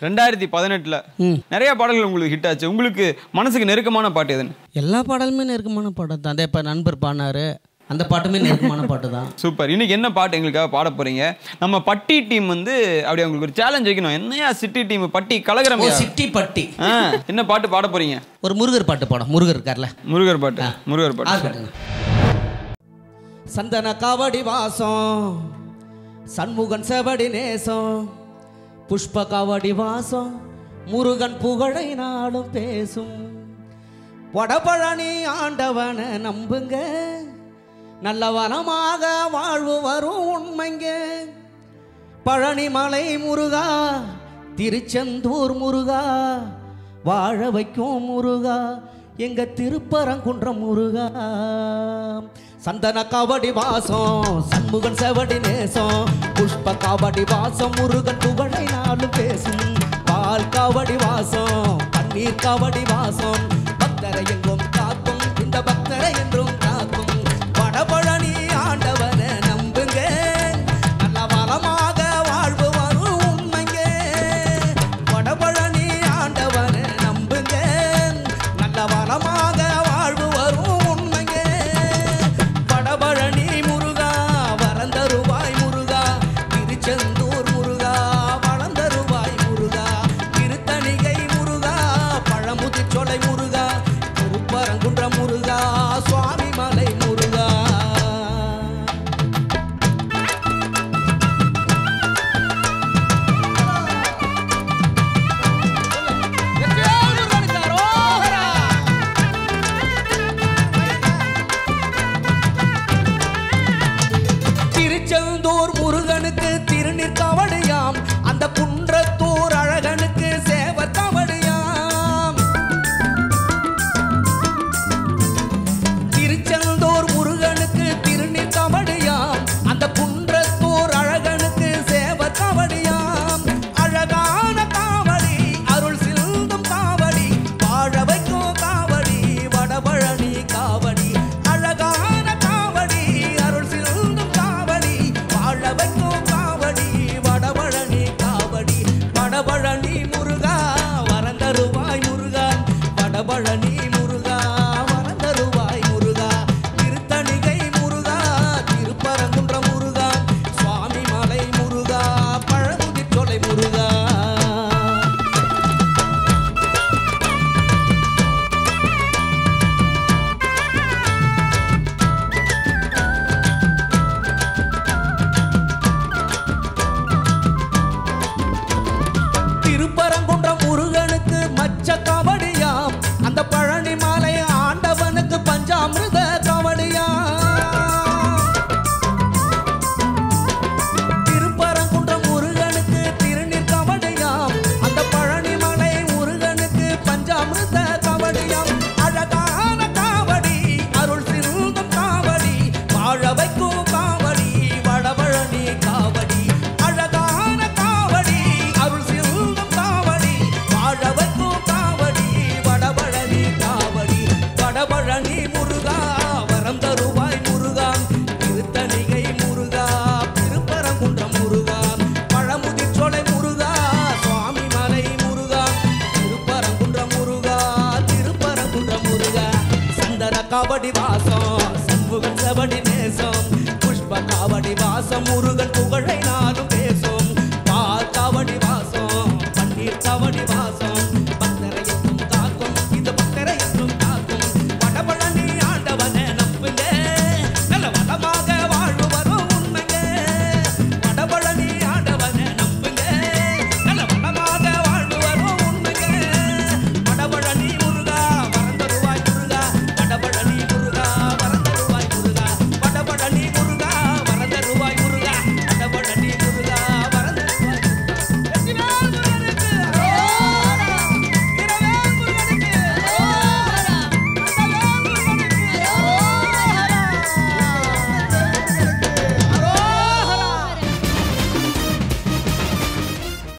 ரெண்டாயிரத்தி பதினெட்டுல நிறைய பாடல்கள் உங்களுக்கு ஹிட் ஆச்சு உங்களுக்கு மனசுக்கு நெருக்கமான பாட்டு எதுன்னு எல்லா பாடலுமே நெருக்கமான பாட்டு தான் அதே இப்போ நண்பர் பாடினாரு அந்த பாட்டுமே நெருக்கமான பாட்டு தான் சூப்பர் இன்னைக்கு என்ன பாட்டு எங்களுக்காக பாட போறீங்க நம்ம பட்டி டீம் வந்து அப்படி உங்களுக்கு ஒரு சேலஞ்ச் வைக்கணும் என்னையா சிட்டி டீம் பட்டி கலகரம் ஓ சிட்டி பட்டி என்ன பாட்டு பாட போறீங்க ஒரு முருகர் பாட்டு பாடம் முருகர் இருக்கார்ல முருகர் பாட்டு முருகர் ஆ, பாட்டு பாட்டுங்க. சந்தன காவடி வாசம் சண்முகன் செவடி நேசம் புஷ்ப காவடி வாசம் முருகன் புகழை நாளும் பேசும் வடபழனி ஆண்டவனை நம்புங்க நல்ல வனமாக வாழ்வு வரும் உண்மைங்க பழனிமலை முருகா திருச்செந்தூர் முருகா வாழ வைக்கும் முருகா எங்க திருப்பரங்குன்றம் முருகா சந்தன காவடி வாசம் சண்முகன் செவடி நேசம் புஷ்ப காவடி வாசம் முருகன் புகழை நாளும் பேசும் பால் காவடி வாசம் பன்னீர் காவடி வாசம் பக்தரை எங்கும் காக்கும் இந்த பக்தரை என்று